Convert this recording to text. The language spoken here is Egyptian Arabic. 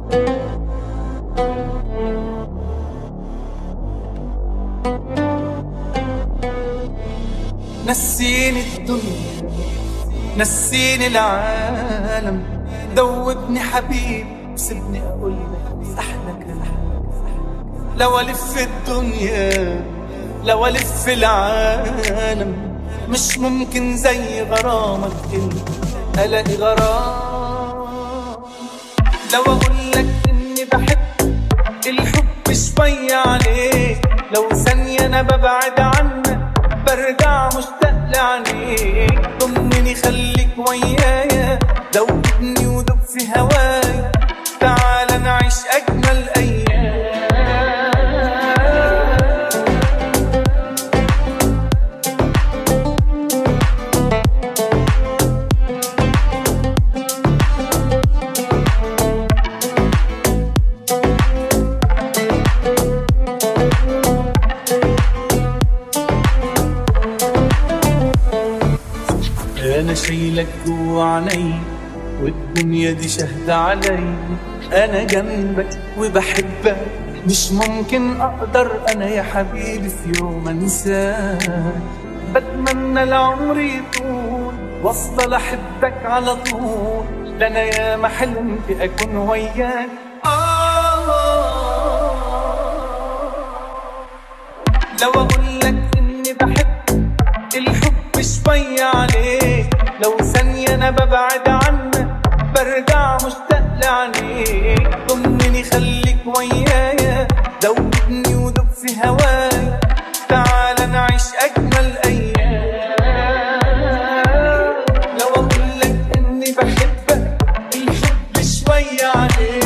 نسيني الدنيا نسيني العالم دوبني حبيب سيبني اقول لك احلى كلام لو الف الدنيا لو الف العالم مش ممكن زي غرامك انت الاقي غرام لو اقول لك اني بحب الحب شوية عليك لو ثانية انا ببعد عنك برجع مشتاق لعينيك ضمني خليك ويايا دوبني ودوب في هواي تعال نعيش اجمل ايام انا شايلك جوا عيني والدنيا دي شهد علي انا جنبك وبحبك مش ممكن اقدر انا يا حبيبي في يوم انساك بتمنى العمر يطول وافضل احبك على طول ده انا يا ما حلمت اكون وياك آه لو اقول لك اني بحب الحب شوية عليك لو ثانية انا ببعد عنك برجع مشتاق لعينيك ضمني خليك ويايا دوبني ودوب في هواي تعال نعيش اجمل ايام لو اقول لك اني بحبك الحب شوية عليك